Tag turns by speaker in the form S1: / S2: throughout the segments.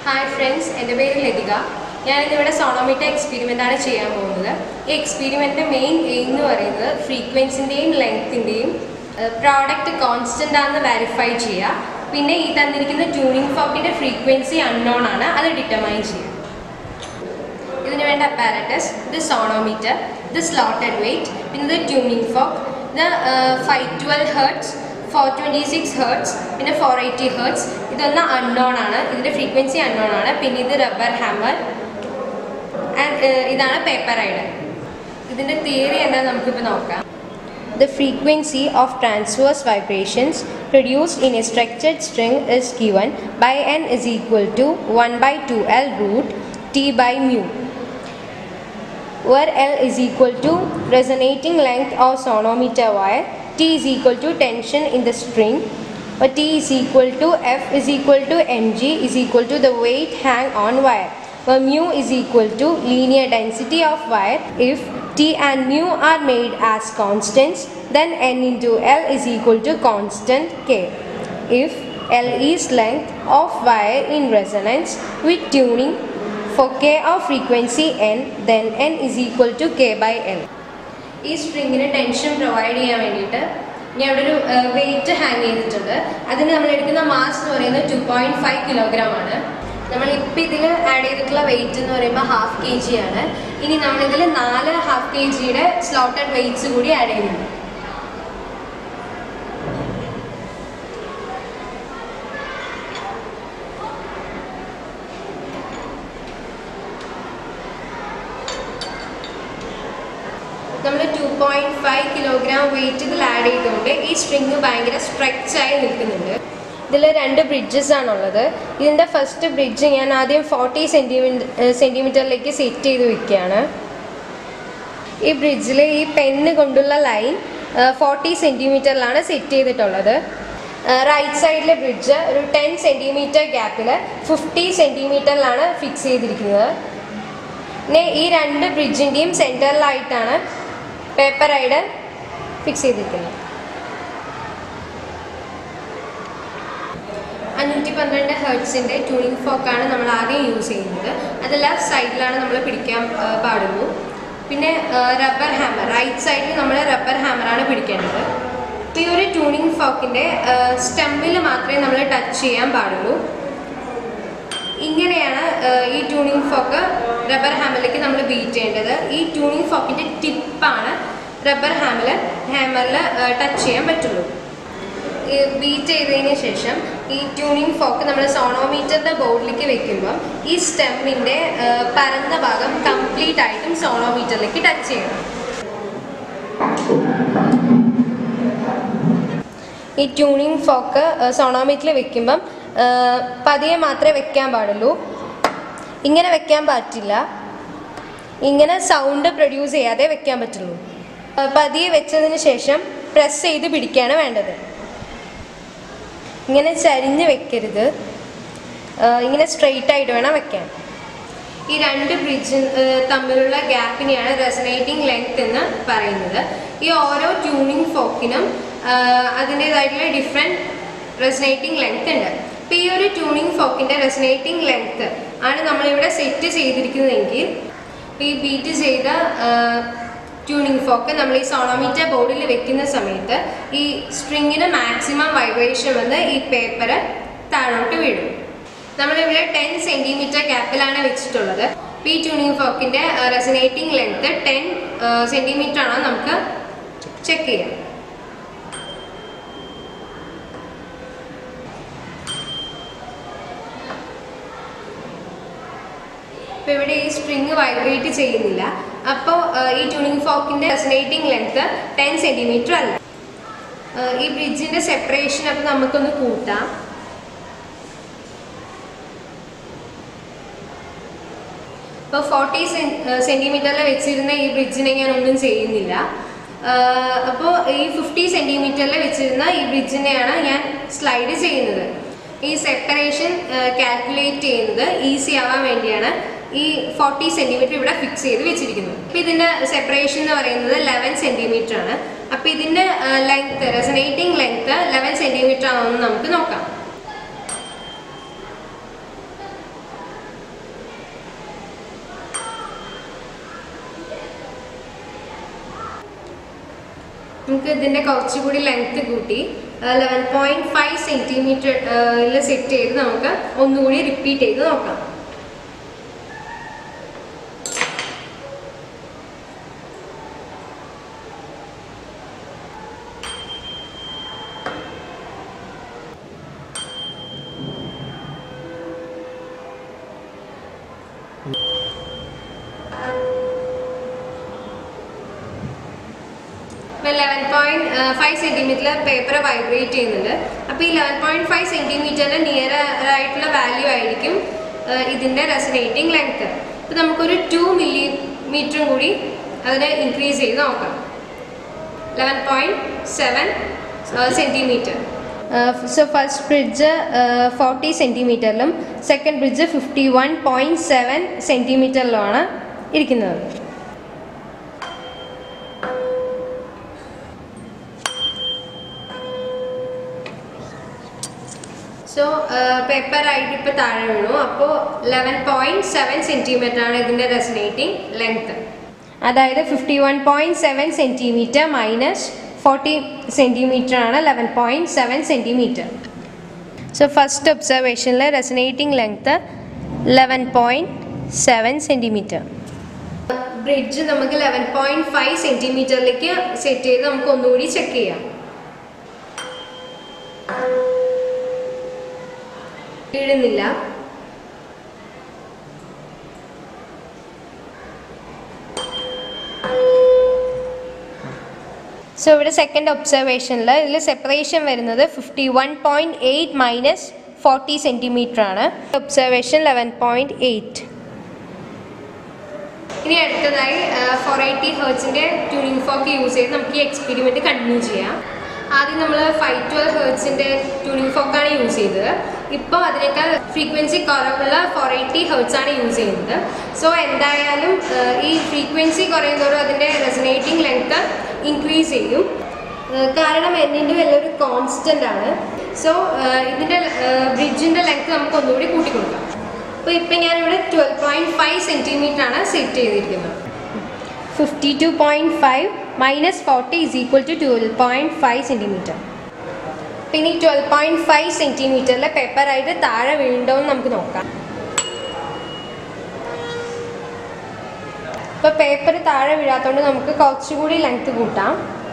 S1: Hi friends എൻ്റെ പേര് ലതിക ഞാനിന്നിവിടെ സോണോമീറ്റർ എക്സ്പെരിമെൻ്റ് ആണ് ചെയ്യാൻ പോകുന്നത് ഈ എക്സ്പെരിമെൻറ്റിൻ്റെ മെയിൻ എയിം എന്ന് പറയുന്നത് ഫ്രീക്വൻസിൻ്റെയും ലെങ്ത്തിൻ്റെയും പ്രോഡക്റ്റ് കോൺസ്റ്റൻ്റ് ആണെന്ന് വെരിഫൈ ചെയ്യുക പിന്നെ ഈ തന്നിരിക്കുന്ന ട്യൂണിംഗ് ഫോക്കിൻ്റെ ഫ്രീക്വൻസി അൺനോൺ ആണ് അത് ഡിറ്റർമൈൻ ചെയ്യുക ഇതിന് വേണ്ട അപ്പാരറ്റസ് ഇത് സോണോമീറ്റർ ഇത് സ്ലോട്ടഡ് വെയിറ്റ് പിന്നെ ഇത് ട്യൂണിംഗ് ഫോക്ക് ഇത് five twelve hertz four twenty six hertz പിന്നെ ഫോർ എയ്റ്റി ഹേർട്സ് ഇതൊന്നും അൺനോൺ ആണ് ഇതിൻ്റെ ഫ്രീക്വൻസി അൺനോൺ ആണ് പിന്നെ ഇത് റബ്ബർ ഹാമർ ആൻഡ് ഇതാണ് പേപ്പർ ഐഡൻ ഇതിൻ്റെ തിയറി എന്താണെന്ന് നമുക്കിപ്പോൾ നോക്കാം The frequency of transverse vibrations produced in a structured string is given by n is equal to 1 by 2l root t by mu where L is equal to resonating length of sonometer wire, T is equal to tension in the string, where T is equal to F is equal to mg is equal to the weight hang on wire, where mu is equal to linear density of wire. If T and mu are made as constants, then n into L is equal to constant K. If L is length of wire in resonance with tuning for k of frequency n then n is equal to k by l ഈ സ്ട്രിങ്ങിന് tension provide ചെയ്യാൻ വേണ്ടിയിട്ട് ഞാൻ ഇവിടെ ഒരു wait hang ചെയ്തിട്ടുണ്ട് അതിന് നമ്മൾ എടുക്കുന്ന മാസ് എന്ന് പറയുന്നത് ടു പോയിൻറ്റ് ഫൈവ് കിലോഗ്രാം ആണ് നമ്മൾ ഇപ്പം ഇതിൽ ആഡ് ചെയ്തിട്ടുള്ള വെയിറ്റ് എന്ന് പറയുമ്പോൾ ഹാഫ് കെ ജി ആണ് ഇനി നമ്മളിതിൽ നാല് ഹാഫ് കെ ജിയുടെ സ്ലോട്ടഡ് വെയിറ്റ്സ് കൂടി ആഡ് ചെയ്യുന്നുണ്ട് നമ്മൾ two point five kilogram weight ഇതിൽ ആഡ് ചെയ്തുകൊണ്ട് ഈ സ്ട്രിങ് ഭയങ്കര സ്ട്രെച്ച് ആയി നിൽക്കുന്നുണ്ട് ഇതിൽ രണ്ട് ബ്രിഡ്ജസ് ആണുള്ളത് ഇതിൻ്റെ ഫസ്റ്റ് ബ്രിഡ്ജ് ഞാൻ ആദ്യം ഫോർട്ടി സെൻറ്റിമീറ്റർ സെൻറ്റിമീറ്ററിലേക്ക് സെറ്റ് ചെയ്ത് വെക്കുകയാണ് ഈ ബ്രിഡ്ജിൽ ഈ പെന്ന് കൊണ്ടുള്ള ലൈൻ ഫോർട്ടി സെൻറ്റിമീറ്ററിലാണ് സെറ്റ് ചെയ്തിട്ടുള്ളത് റൈറ്റ് സൈഡിലെ ബ്രിഡ്ജ് ഒരു ടെൻ സെൻറ്റിമീറ്റർ ഗ്യാപ്പിൽ ഫിഫ്റ്റി സെൻറ്റിമീറ്ററിലാണ് ഫിക്സ് ചെയ്തിരിക്കുന്നത് പിന്നെ ഈ രണ്ട് ബ്രിഡ്ജിൻ്റെയും സെൻറ്ററിലായിട്ടാണ് പേപ്പർ ഐഡൻ ഫിക്സ് ചെയ്തിരിക്കുന്നത് അഞ്ഞൂറ്റി പന്ത്രണ്ട് ഹെർട്സിൻ്റെ ട്യൂണിംഗ് ഫോക്കാണ് നമ്മൾ ആദ്യം യൂസ് ചെയ്യുന്നത് അത് ലെഫ്റ്റ് സൈഡിലാണ് നമ്മൾ പിടിക്കാൻ ആ, പാടുള്ളൂ പിന്നെ റബ്ബർ ഹാമർ റൈറ്റ് സൈഡിൽ നമ്മൾ റബ്ബർ ഹാമറാണ് പിടിക്കേണ്ടത് അപ്പോൾ ഈ ഒരു ട്യൂണിംഗ് ഫോക്കിൻ്റെ സ്റ്റെമ്മിൽ മാത്രമേ നമ്മൾ ടച്ച് ചെയ്യാൻ പാടുള്ളൂ ഇങ്ങനെയാണ് ഏഹ്, ഈ ട്യൂണിംഗ് ഫോക്ക് റബ്ബർ ഹാമറിലേക്ക് നമ്മൾ ബീറ്റ് ചെയ്യേണ്ടത് ഈ ട്യൂണിംഗ് ഫോക്കിൻ്റെ ടിപ്പാണ് റബ്ബർ ഹാമിൽ ഹാമറിൽ ടച്ച് ചെയ്യാൻ പറ്റുള്ളൂ ഈ ബീറ്റ് ചെയ്തതിന് ശേഷം ഈ ട്യൂണിംഗ് ഫോക്ക് നമ്മൾ സോണോമീറ്ററിൻ്റെ ബോർഡിലേക്ക് വെക്കുമ്പം ഈ സ്റ്റെമ്മിൻ്റെ പരന്ന ഭാഗം കംപ്ലീറ്റ് ആയിട്ടും സോണോമീറ്ററിലേക്ക് ടച്ച് ചെയ്യണം ഈ ട്യൂണിംഗ് ഫോക്ക് സോണോമീറ്ററിൽ വെക്കുമ്പം ആ, പതിയെ മാത്രമേ വെക്കാൻ പാടുള്ളൂ ഇങ്ങനെ വെക്കാൻ പറ്റില്ല ഇങ്ങനെ സൗണ്ട് പ്രൊഡ്യൂസ് ചെയ്യാതെ വെക്കാൻ പറ്റുള്ളൂ ആ, പതിയെ വെച്ചതിന് ശേഷം പ്രസ് ചെയ്ത് പിടിക്കുകയാണ് വേണ്ടത് ഇങ്ങനെ ചരിഞ്ഞ് വെക്കരുത് ആ, ഇങ്ങനെ സ്ട്രെയിറ്റ് ആയിട്ട് വേണം വെക്കാൻ ഈ രണ്ട് ബ്രിഡ്ജ് തമ്മിലുള്ള ഗ്യാപ്പിനെയാണ് റെസനേറ്റിംഗ് ലെങ്ത് എന്ന് പറയുന്നത് ഈ ഓരോ ട്യൂണിംഗ് ഫോക്കിനും അതിൻ്റേതായിട്ടുള്ള ഡിഫറെൻറ്റ് റെസനേറ്റിംഗ് ലെങ്ത് ഉണ്ട് അപ്പോൾ ഈ ഒരു ട്യൂണിംഗ് ഫോക്കിൻ്റെ റെസനേറ്റിംഗ് ലെങ്ത് ആണ് നമ്മളിവിടെ സെറ്റ് ചെയ്തിരിക്കുന്നതെങ്കിൽ ഇപ്പോൾ ഈ ബീറ്റ് ചെയ്ത ട്യൂണിംഗ് ഫോക്ക് നമ്മൾ ഈ സോണോമീറ്റർ ബോർഡിൽ വെക്കുന്ന സമയത്ത് ഈ സ്ട്രിങ്ങിന് മാക്സിമം വൈബ്രേഷൻ വന്ന് ഈ പേപ്പർ താഴോട്ട് വീഴും നമ്മളിവിടെ ടെൻ സെൻറ്റിമീറ്റർ ഗ്യാപ്പിലാണ് വെച്ചിട്ടുള്ളത് അപ്പോൾ ഈ ട്യൂണിംഗ് ഫോക്കിൻ്റെ റെസനേറ്റിംഗ് ലെങ്ത് ടെൻ സെൻറ്റിമീറ്റർ ആണോ നമുക്ക് ചെക്ക് ചെയ്യാം അപ്പോൾ ഇവിടെ ഈ സ്ട്രിങ് വൈബ്രേറ്റ് ചെയ്യുന്നില്ല അപ്പോൾ ഈ ട്യൂണിംഗ് ഫോക്കിൻ്റെ റെസനേറ്റിംഗ് ലെങ്ത് ടെൻ സെൻറ്റിമീറ്റർ അല്ല ആ, ഈ ബ്രിഡ്ജിൻ്റെ സെപ്പറേഷൻ അപ്പോൾ നമുക്കൊന്ന് കൂട്ടാം ഇപ്പോൾ ഫോർട്ടി സെൻറ്റിമീറ്ററിൽ വെച്ചിരുന്ന ഈ ബ്രിഡ്ജിനെ ഞാൻ ഒന്നും ചെയ്യുന്നില്ല അപ്പോൾ ഈ ഫിഫ്റ്റി സെൻറ്റിമീറ്ററിൽ വെച്ചിരുന്ന ഈ ബ്രിഡ്ജിനെയാണ് ഞാൻ സ്ലൈഡ് ചെയ്യുന്നത് ഈ സെപ്പറേഷൻ കാൽക്കുലേറ്റ് ചെയ്യുന്നത് ഈസി ആവാൻ വേണ്ടിയാണ് ഈ ഫോർട്ടി സെൻറ്റിമീറ്റർ ഇവിടെ ഫിക്സ് ചെയ്ത് വെച്ചിരിക്കുന്നത് അപ്പോൾ ഇതിൻ്റെ സെപ്പറേഷൻ എന്ന് പറയുന്നത് ലെവൻ സെൻറ്റിമീറ്റർ ആണ് അപ്പോൾ ഇതിൻ്റെ length resonating length eleven centimetre ആണെന്ന് നമുക്ക് നോക്കാം നമുക്ക് ഇതിൻ്റെ കുറച്ചുകൂടി ലെങ്ത് കൂട്ടി ലെവൻ പോയിൻറ്റ് ഫൈവ് സെൻറ്റിമീറ്ററിൽ സെറ്റ് ചെയ്ത് നമുക്ക് ഒന്നുകൂടി റിപ്പീറ്റ് ചെയ്ത് നോക്കാം ഇപ്പം ലെവൻ പോയിന്റ് ഫൈവ് സെൻറ്റിമീറ്ററിൽ പേപ്പർ വൈബ്രേറ്റ് ചെയ്യുന്നുണ്ട് അപ്പോൾ ഈ ലെവൻ പോയിന്റ് ഫൈവ് സെൻറ്റിമീറ്ററിന് നിയർ ആയിട്ടുള്ള വാല്യൂ ആയിരിക്കും uh, ഇതിൻ്റെ റെസനേറ്റിംഗ് ലെങ്ത് അപ്പോൾ നമുക്കൊരു ടു മില്ലിമീറ്ററും കൂടി അതിനെ ഇൻക്രീസ് ചെയ്ത് നോക്കാം eleven point seven centimetre so first bridge forty സെൻറ്റിമീറ്ററിലും second bridge fifty one point seven സെൻറ്റിമീറ്ററിലുമാണ് ഇരിക്കുന്നത് സോ പേപ്പർ ആയിട്ട് ഇപ്പോൾ താഴെ വീണു അപ്പോൾ ലെവൻ പോയിൻറ്റ് സെവൻ സെൻറ്റിമീറ്റർ ആണ് ഇതിൻ്റെ റെസനേറ്റിംഗ് ലെങ്ത് അതായത് fifty one point seven centimetre minus forty centimetre ആണ് eleven point seven centimetre so first ഒബ്സർവേഷനിൽ resonating length eleven point seven centimetre bridge നമുക്ക് ലെവൻ പോയിൻറ്റ് ഫൈവ് സെൻറ്റിമീറ്ററിലേക്ക് സെറ്റ് ചെയ്ത് നമുക്ക് ഒന്നുകൂടി ചെക്ക് ചെയ്യാം വീഴുന്നില്ല സോ ഇവിടെ സെക്കൻഡ് ഒബ്സർവേഷനിൽ ഇതിൽ സെപ്പറേഷൻ വരുന്നത് fifty one point eight minus forty centimetre ആണ് ഒബ്സർവേഷൻ ലെവൻ പോയിൻറ്റ് എയ്റ്റ് ഇനി അടുത്തതായി ഫോർ എയ്റ്റി ഹേർട്സിൻ്റെ ട്യൂണിംഗ് ഫോക്ക് യൂസ് ചെയ്ത് നമുക്ക് ഈ എക്സ്പെരിമെൻറ്റ് കണ്ടിന്യൂ ചെയ്യാം ആദ്യം നമ്മൾ ഫൈവ് ട്വൽവ് ഹേർട്സിൻ്റെ ട്യൂണിംഗ് ഫോക്കാണ് യൂസ് ചെയ്തത് ഇപ്പോൾ അതിനേക്കാൾ ഫ്രീക്വൻസി കുറവുള്ള ഫോർ എയ്റ്റി ഹേർട്സ് ആണ് യൂസ് ചെയ്യുന്നത് സോ എന്തായാലും ഏഹ്, ഈ ഫ്രീക്വൻസി കുറയുന്നതോറും അതിൻ്റെ റെസനേറ്റിംഗ് ലെങ്ത് ഇൻക്രീസ് ചെയ്യും ഏഹ്, കാരണം എന്നിൻ്റെ വലിയൊരു കോൺസ്റ്റൻ്റ് ആണ് സോ ഇതിൻ്റെ ബ്രിഡ്ജിൻ്റെ ലെങ്ത് നമുക്ക് ഒന്നുകൂടി കൂട്ടി കൊടുക്കാം അപ്പോൾ ഇപ്പം ഞാനിവിടെ ട്വൽവ് പോയിൻറ്റ് ഫൈവ് സെൻറ്റിമീറ്റർ ആണ് സെറ്റ് ചെയ്തിരിക്കുന്നത് fifty two point five minus forty is equal to twelve point five centimetre പിന്നെ ഈ ട്വൽവ് പോയിൻറ്റ് ഫൈവ് സെൻറ്റിമീറ്ററിലെ പേപ്പറായിട്ട് താഴെ വീണ്ടോ എന്ന് നമുക്ക് നോക്കാം ഇപ്പോൾ പേപ്പർ താഴെ വീഴാത്തതുകൊണ്ട് നമുക്ക് കുറച്ചുകൂടി ലെങ്ത് കൂട്ടാം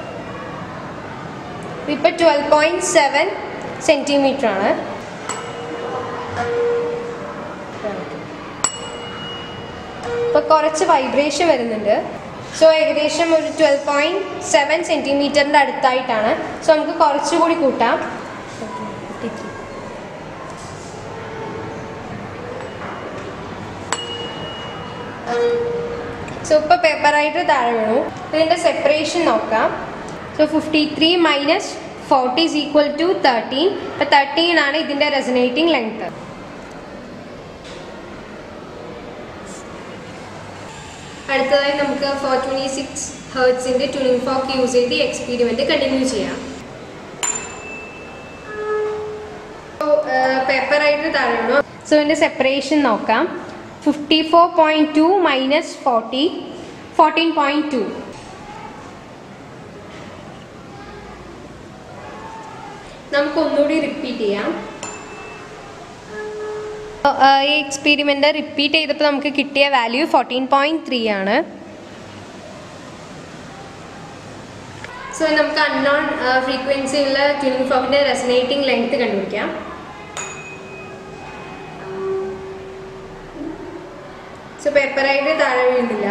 S1: ഇപ്പോൾ ട്വൽവ് പോയിൻറ്റ് സെവൻ സെൻറ്റിമീറ്റർ ആണ് ഇപ്പോൾ കുറച്ച് വൈബ്രേഷൻ വരുന്നുണ്ട് സോ ഏകദേശം ഒരു ട്വൽവ് പോയിൻറ്റ് സെവൻ സെൻറ്റിമീറ്ററിൻ്റെ അടുത്തായിട്ടാണ് സോ നമുക്ക് കുറച്ചുകൂടി കൂട്ടാം സോ ഇപ്പോൾ പേപ്പറായിട്ട് താഴെ വീണു ഇതിൻ്റെ സെപ്പറേഷൻ നോക്കാം so fifty three minus forty is equal to thirteen ഇപ്പോൾ തേർട്ടീൻ ആണ് ഇതിൻ്റെ റെസനേറ്റിംഗ് ലെങ്ത് അടുത്തതായി നമുക്ക് ഫോർ ട്വൻറ്റി സിക്സ് ഹേർട്സിൻ്റെ ട്യൂണിംഗ് ഫോക്ക് യൂസ് ചെയ്ത് ഈ എക്സ്പെരിമെൻറ്റ് കണ്ടിന്യൂ ചെയ്യാം പേപ്പറായിട്ട് താഴെ വീണു സോ ഇതിൻ്റെ സെപ്പറേഷൻ നോക്കാം fifty four point two minus forty fourteen point two നമുക്ക് ഒന്നുകൂടി റിപ്പീറ്റ് ചെയ്യാം ഈ എക്സ്പെരിമെൻ്റ് റിപ്പീറ്റ് ചെയ്തപ്പോൾ നമുക്ക് കിട്ടിയ വാല്യൂ ഫോർട്ടീൻ പോയിൻറ്റ് ത്രീ ആണ് സോ നമുക്ക് അൺനോൺ ഫ്രീക്വൻസി ഉള്ള ട്യൂണിംഗ് ഫോമിൻ്റെ റെസനേറ്റിംഗ് ലെങ്ത് കണ്ടുപിടിക്കാം സോ പേപ്പറായിട്ട് താഴെ വീഴുന്നില്ല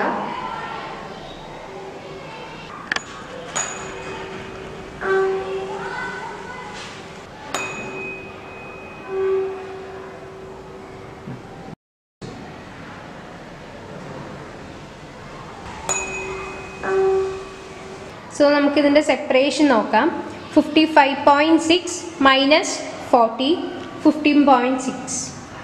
S1: സോ നമുക്കിതിൻ്റെ സെപ്പറേഷൻ നോക്കാം fifty five point six minus forty fifteen point six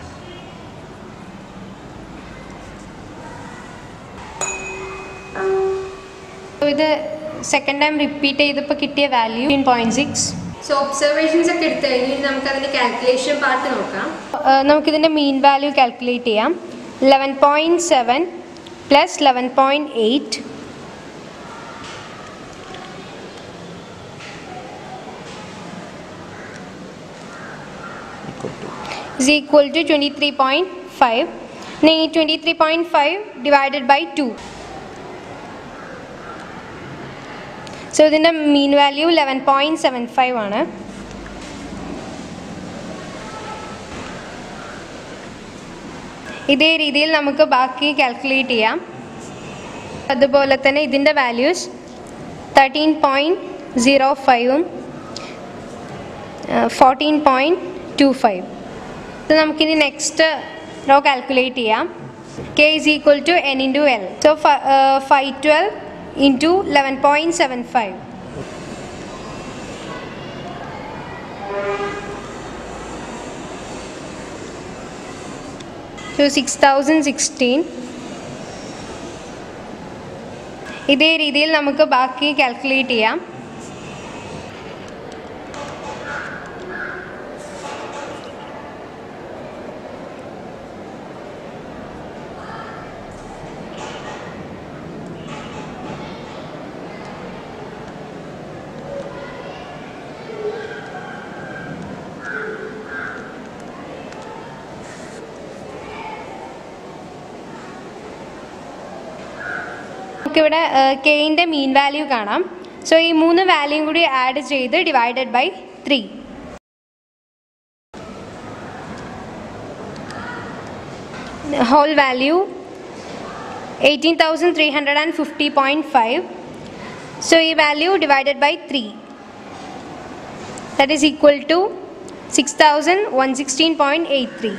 S1: ഇത് സെക്കൻഡ് ടൈം റിപ്പീറ്റ് ചെയ്തപ്പോൾ കിട്ടിയ value fifteen point six so observations ഒക്കെ എടുത്തു കഴിഞ്ഞ് നമുക്ക് അതിൻ്റെ കാൽക്കുലേഷൻ പാർട്ട് നോക്കാം നമുക്കിതിൻ്റെ മീൻ വാല്യൂ കാൽക്കുലേറ്റ് ചെയ്യാം eleven point seven plus eleven point eight is equal to 23.5. Now 23.5 divided by 2. So ഇതിൻ്റെ mean value eleven point seven five ആണ് ഇതേ രീതിയിൽ നമുക്ക് ബാക്കി കാൽക്കുലേറ്റ് ചെയ്യാം അതുപോലെ തന്നെ ഇതിൻ്റെ വാല്യൂസ് തേർട്ടീൻ പോയിൻറ്റ് സീറോ ഫൈവും ഫോർട്ടീൻ പോയിൻറ്റ് ടു ഫൈവ് ഇത് നമുക്കിനി നെക്സ്റ്റ് റോ കാൽക്കുലേറ്റ് ചെയ്യാം K is equal to N into L so five twelve into eleven point seven five so six thousand sixteen ഇതേ രീതിയിൽ നമുക്ക് ബാക്കി കാൽക്കുലേറ്റ് ചെയ്യാം നമുക്കിവിടെ കെയിൻ്റെ മീൻ വാല്യൂ കാണാം സോ ഈ മൂന്ന് വാല്യൂയും കൂടി ആഡ് ചെയ്ത് divided by three whole value eighteen thousand three hundred and fifty point five so ഈ value divided by three that is equal to six thousand one sixteen point eight three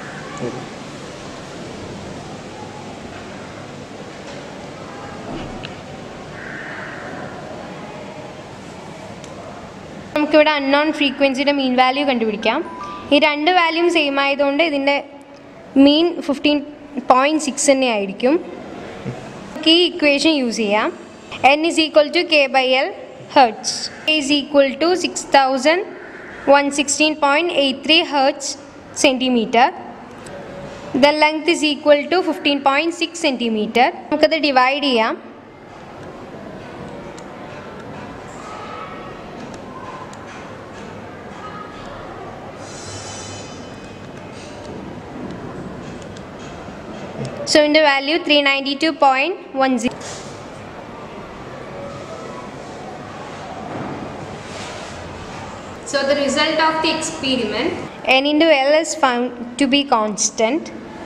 S1: നമുക്കിവിടെ unknown ഫ്രീക്വൻസിയുടെ mean value കണ്ടുപിടിക്കാം ഈ രണ്ട് വാല്യൂം same ആയതുകൊണ്ട് ഇതിൻ്റെ മീൻ fifteen point six തന്നെ ആയിരിക്കും നമുക്ക് ഈ ഇക്വേഷൻ യൂസ് ചെയ്യാം N is equal to K by L hertz K is equal to six thousand one sixteen point eight three hertz centimetre the length is equal to fifteen point six centimetre നമുക്കത് divide ചെയ്യാം So in the value 392.10. So the result of the experiment n into L is found to be constant.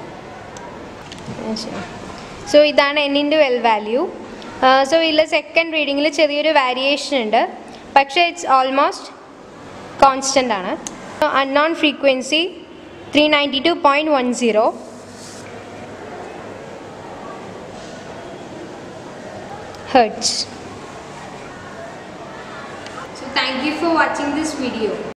S1: So ഇതാണ് N into L value so ഇതിൽ second റീഡിങ്ങിൽ ചെറിയൊരു variation ഉണ്ട് പക്ഷേ it's almost constant ആണ് unknown frequency three ninety two point one zero hertz. So thank you for watching this video.